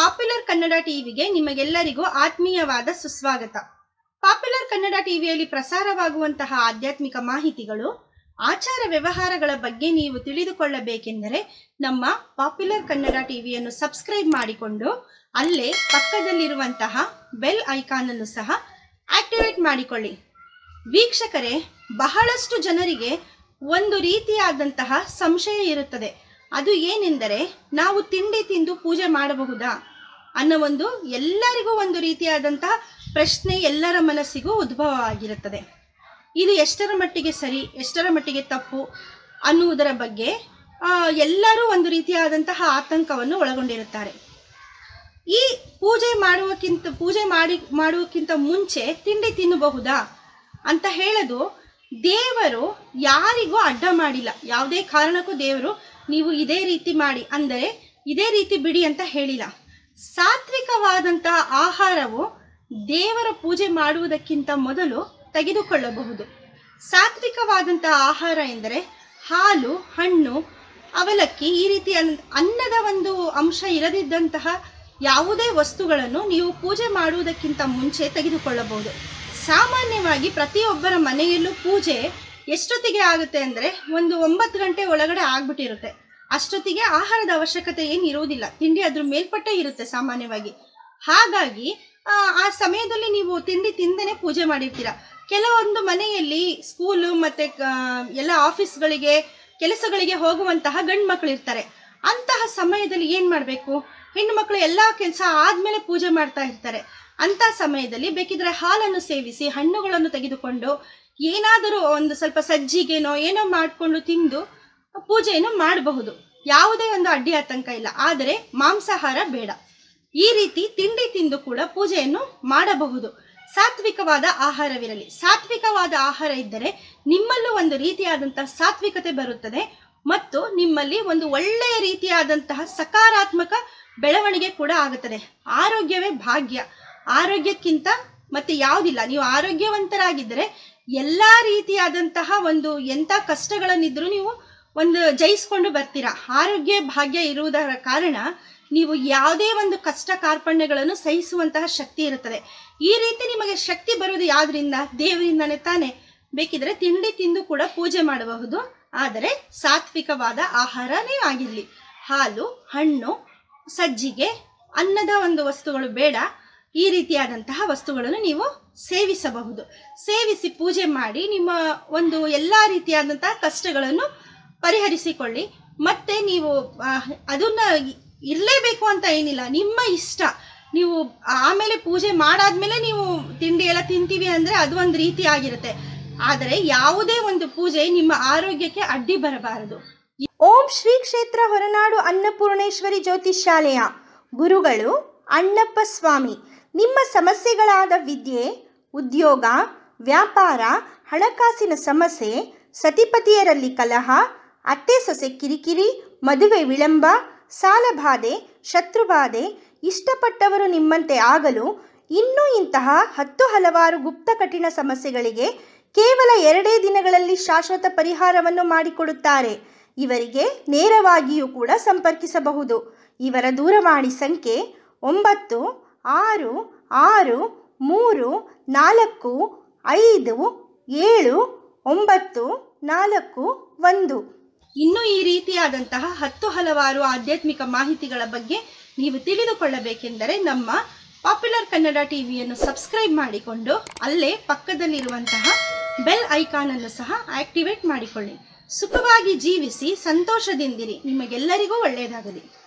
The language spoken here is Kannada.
ಪಾಪ್ಯುಲರ್ ಕನ್ನಡ ಟಿವಿಗೆ ನಿಮಗೆಲ್ಲರಿಗೂ ಆತ್ಮೀಯವಾದ ಸುಸ್ವಾಗತ ಪಾಪ್ಯುಲರ್ ಕನ್ನಡ ಟಿವಿಯಲ್ಲಿ ಪ್ರಸಾರವಾಗುವಂತಹ ಆಧ್ಯಾತ್ಮಿಕ ಮಾಹಿತಿಗಳು ಆಚಾರ ವ್ಯವಹಾರಗಳ ಬಗ್ಗೆ ನೀವು ತಿಳಿದುಕೊಳ್ಳಬೇಕೆಂದರೆ ನಮ್ಮ ಪಾಪ್ಯುಲರ್ ಕನ್ನಡ ಟಿವಿಯನ್ನು ಸಬ್ಸ್ಕ್ರೈಬ್ ಮಾಡಿಕೊಂಡು ಅಲ್ಲೇ ಪಕ್ಕದಲ್ಲಿರುವಂತಹ ಬೆಲ್ ಐಕಾನ್ ಅನ್ನು ಸಹ ಆಕ್ಟಿವೇಟ್ ಮಾಡಿಕೊಳ್ಳಿ ವೀಕ್ಷಕರೇ ಬಹಳಷ್ಟು ಜನರಿಗೆ ಒಂದು ರೀತಿಯಾದಂತಹ ಸಂಶಯ ಇರುತ್ತದೆ ಅದು ಏನೆಂದರೆ ನಾವು ತಿಂಡಿ ತಿಂದು ಪೂಜೆ ಮಾಡಬಹುದಾ ಅನ್ನೋ ಒಂದು ಎಲ್ಲರಿಗೂ ಒಂದು ರೀತಿಯಾದಂತಹ ಪ್ರಶ್ನೆ ಎಲ್ಲರ ಮನಸ್ಸಿಗೂ ಉದ್ಭವ ಆಗಿರುತ್ತದೆ ಇದು ಎಷ್ಟರ ಮಟ್ಟಿಗೆ ಸರಿ ಎಷ್ಟರ ಮಟ್ಟಿಗೆ ತಪ್ಪು ಅನ್ನುವುದರ ಬಗ್ಗೆ ಆ, ಎಲ್ಲರೂ ಒಂದು ರೀತಿಯಾದಂತಹ ಆತಂಕವನ್ನು ಒಳಗೊಂಡಿರುತ್ತಾರೆ ಈ ಪೂಜೆ ಮಾಡುವಕ್ಕಿಂತ ಪೂಜೆ ಮಾಡಿ ಮಾಡುವಕ್ಕಿಂತ ಮುಂಚೆ ತಿಂಡಿ ತಿನ್ನಬಹುದಾ ಅಂತ ಹೇಳೋದು ದೇವರು ಯಾರಿಗೂ ಅಡ್ಡ ಮಾಡಿಲ್ಲ ಯಾವುದೇ ಕಾರಣಕ್ಕೂ ದೇವರು ನೀವು ಇದೇ ರೀತಿ ಮಾಡಿ ಅಂದರೆ ಇದೇ ರೀತಿ ಬಿಡಿ ಅಂತ ಹೇಳಿಲ್ಲ ಸಾತ್ವಿಕವಾದಂತಹ ಆಹಾರವು ದೇವರ ಪೂಜೆ ಮಾಡುವುದಕ್ಕಿಂತ ಮೊದಲು ತೆಗೆದುಕೊಳ್ಳಬಹುದು ಸಾತ್ವಿಕವಾದಂತಹ ಆಹಾರ ಎಂದರೆ ಹಾಲು ಹಣ್ಣು ಅವಲಕ್ಕಿ ಈ ರೀತಿ ಅನ್- ಅನ್ನದ ಒಂದು ಅಂಶ ಇರದಿದ್ದಂತಹ ಯಾವುದೇ ವಸ್ತುಗಳನ್ನು ನೀವು ಪೂಜೆ ಮಾಡುವುದಕ್ಕಿಂತ ಮುಂಚೆ ತೆಗೆದುಕೊಳ್ಳಬಹುದು ಸಾಮಾನ್ಯವಾಗಿ ಪ್ರತಿಯೊಬ್ಬರ ಮನೆಯಲ್ಲೂ ಪೂಜೆ ಎಷ್ಟೊತ್ತಿಗೆ ಆಗುತ್ತೆ ಅಂದರೆ ಒಂದು ಒಂಬತ್ತು ಗಂಟೆ ಒಳಗಡೆ ಆಗ್ಬಿಟ್ಟಿರುತ್ತೆ ಅಷ್ಟೊತ್ತಿಗೆ ಆಹಾರದ ಅವಶ್ಯಕತೆ ಏನು ಇರುವುದಿಲ್ಲ ತಿಂಡಿ ಅದ್ರ ಮೇಲ್ಪಟ್ಟೆ ಇರುತ್ತೆ ಸಾಮಾನ್ಯವಾಗಿ ಹಾಗಾಗಿ ಆ, ಆ ಸಮಯದಲ್ಲಿ ನೀವು ತಿಂಡಿ ತಿಂದೇನೆ ಪೂಜೆ ಮಾಡಿರ್ತೀರ ಕೆಲವೊಂದು ಮನೆಯಲ್ಲಿ ಸ್ಕೂಲು ಮತ್ತೆ ಕ- ಎಲ್ಲ ಆಫೀಸ್ಗಳಿಗೆ ಕೆಲಸಗಳಿಗೆ ಹೋಗುವಂತಹ ಗಂಡು ಮಕ್ಕಳು ಇರ್ತಾರೆ ಅಂತಹ ಸಮಯದಲ್ಲಿ ಏನು ಮಾಡಬೇಕು ಹೆಣ್ಣು ಮಕ್ಕಳು ಎಲ್ಲ ಕೆಲಸ ಆದ್ಮೇಲೆ ಪೂಜೆ ಮಾಡ್ತಾ ಇರ್ತಾರೆ ಅಂತ ಸಮಯದಲ್ಲಿ ಬೇಕಿದ್ರೆ ಹಾಲನ್ನು ಸೇವಿಸಿ ಹಣ್ಣುಗಳನ್ನು ತೆಗೆದುಕೊಂಡು ಏನಾದರೂ ಒಂದು ಸ್ವಲ್ಪ ಸಜ್ಜಿಗೆನೋ ಏನೋ ಮಾಡಿಕೊಂಡು ತಿಂದು ಪೂಜೆಯನ್ನು ಮಾಡಬಹುದು ಯಾವುದೇ ಒಂದು ಅಡ್ಡಿ ಆತಂಕ ಇಲ್ಲ ಆದರೆ ಮಾಂಸಾಹಾರ ಬೇಡ ಈ ರೀತಿ ತಿಂಡಿ ತಿಂದು ಕೂಡ ಪೂಜೆಯನ್ನು ಮಾಡಬಹುದು ಸಾತ್ವಿಕವಾದ ಆಹಾರವಿರಲಿ ಸಾತ್ವಿಕವಾದ ಆಹಾರ ಇದ್ದರೆ ನಿಮ್ಮಲ್ಲೂ ಒಂದು ರೀತಿಯಾದಂತಹ ಸಾತ್ವಿಕತೆ ಬರುತ್ತದೆ ಮತ್ತು ನಿಮ್ಮಲ್ಲಿ ಒಂದು ಒಳ್ಳೆಯ ರೀತಿಯಾದಂತಹ ಸಕಾರಾತ್ಮಕ ಬೆಳವಣಿಗೆ ಕೂಡ ಆಗುತ್ತದೆ ಆರೋಗ್ಯವೇ ಭಾಗ್ಯ ಆರೋಗ್ಯಕ್ಕಿಂತ ಮತ್ತೆ ಯಾವುದಿಲ್ಲ ನೀವು ಆರೋಗ್ಯವಂತರಾಗಿದ್ದರೆ ಎಲ್ಲಾ ರೀತಿಯಾದಂತಹ ಒಂದು ಎಂಥ ಕಷ್ಟಗಳನ್ನಿದ್ರೂ ನೀವು ಒಂದು ಜಯಿಸ್ಕೊಂಡು ಬರ್ತೀರಾ ಆರೋಗ್ಯ ಭಾಗ್ಯ ಇರುವುದರ ಕಾರಣ ನೀವು ಯಾವುದೇ ಒಂದು ಕಷ್ಟ ಕಾರ್ಪಣ್ಯಗಳನ್ನು ಸಹಿಸುವಂತಹ ಶಕ್ತಿ ಇರುತ್ತದೆ ಈ ರೀತಿ ನಿಮಗೆ ಶಕ್ತಿ ಬರುವುದು ಯಾವ್ದ್ರಿಂದ ದೇವರಿಂದನೇ ತಾನೇ ಬೇಕಿದ್ರೆ ತಿಂಡಿ ತಿಂದು ಕೂಡ ಪೂಜೆ ಮಾಡಬಹುದು ಆದರೆ ಸಾತ್ವಿಕವಾದ ಆಹಾರನೇ ಆಗಿರಲಿ ಹಾಲು ಹಣ್ಣು ಸಜ್ಜಿಗೆ ಅನ್ನದ ಒಂದು ವಸ್ತುಗಳು ಬೇಡ ಈ ರೀತಿಯಾದಂತಹ ವಸ್ತುಗಳನ್ನು ನೀವು ಸೇವಿಸಬಹುದು ಸೇವಿಸಿ ಪೂಜೆ ಮಾಡಿ ನಿಮ್ಮ ಒಂದು ಎಲ್ಲ ರೀತಿಯಾದಂತಹ ಕಷ್ಟಗಳನ್ನು ಪರಿಹರಿಸಿಕೊಳ್ಳಿ ಮತ್ತೆ ನೀವು ಆ, ಅದನ್ನ ಇರಲೇಬೇಕು ಅಂತ ಏನಿಲ್ಲ ನಿಮ್ಮ ಇಷ್ಟ ನೀವು ಆಮೇಲೆ ಪೂಜೆ ಮಾಡಾದ್ಮೇಲೆ ನೀವು ತಿಂಡಿ ಎಲ್ಲ ತಿಂತೀವಿ ಅಂದ್ರೆ ಅದು ಒಂದು ರೀತಿ ಆಗಿರುತ್ತೆ ಆದರೆ ಯಾವುದೇ ಒಂದು ಪೂಜೆ ನಿಮ್ಮ ಆರೋಗ್ಯಕ್ಕೆ ಅಡ್ಡಿ ಬರಬಾರದು ಓಂ ಶ್ರೀ ಕ್ಷೇತ್ರ ಹೊರನಾಡು ಅನ್ನಪೂರ್ಣೇಶ್ವರಿ ಜ್ಯೋತಿಷ್ಯಾಲಯ ಗುರುಗಳು ಅಣ್ಣಪ್ಪ ಸ್ವಾಮಿ ನಿಮ್ಮ ಸಮಸ್ಯೆಗಳಾದ ವಿದ್ಯೆ ಉದ್ಯೋಗ ವ್ಯಾಪಾರ ಹಣಕಾಸಿನ ಸಮಸ್ಯೆ ಸತಿಪತಿಯರಲ್ಲಿ ಕಲಹ ಅತ್ತೆ ಸೊಸೆ ಕಿರಿಕಿರಿ ಮದುವೆ ವಿಳಂಬ ಸಾಲಬಾಧೆ ಶತ್ರುಬಾಧೆ ಇಷ್ಟಪಟ್ಟವರು ನಿಮ್ಮಂತೆ ಆಗಲು ಇನ್ನೂ ಇಂತಹ ಹತ್ತು ಹಲವಾರು ಗುಪ್ತ ಕಠಿಣ ಸಮಸ್ಯೆಗಳಿಗೆ ಕೇವಲ ಎರಡೇ ದಿನಗಳಲ್ಲಿ ಶಾಶ್ವತ ಪರಿಹಾರವನ್ನು ಮಾಡಿಕೊಡುತ್ತಾರೆ ಇವರಿಗೆ ನೇರವಾಗಿಯೂ ಕೂಡ ಸಂಪರ್ಕಿಸಬಹುದು ಇವರ ದೂರವಾಣಿ ಸಂಖ್ಯೆ ಒಂಬತ್ತು ಆರು ಆರು ಮೂರು ನಾಲ್ಕು ಐದು ಏಳು ಒಂಬತ್ತು ನಾಲ್ಕು ಒಂದು ಇನ್ನು ಈ ರೀತಿಯಾದಂತಹ ಹತ್ತು ಹಲವಾರು ಆಧ್ಯಾತ್ಮಿಕ ಮಾಹಿತಿಗಳ ಬಗ್ಗೆ ನೀವು ತಿಳಿದುಕೊಳ್ಳಬೇಕೆಂದರೆ ನಮ್ಮ ಪಾಪ್ಯುಲರ್ ಕನ್ನಡ ಟಿವಿಯನ್ನು ಸಬ್ಸ್ಕ್ರೈಬ್ ಮಾಡಿಕೊಂಡು ಅಲ್ಲೇ ಪಕ್ಕದಲ್ಲಿರುವಂತಹ ಬೆಲ್ ಐಕಾನ್ ಅನ್ನು ಸಹ ಆಕ್ಟಿವೇಟ್ ಮಾಡಿಕೊಳ್ಳಿ ಸುಖವಾಗಿ ಜೀವಿಸಿ ಸಂತೋಷದಿಂದಿರಿ ನಿಮಗೆಲ್ಲರಿಗೂ ಒಳ್ಳೆಯದಾಗಲಿ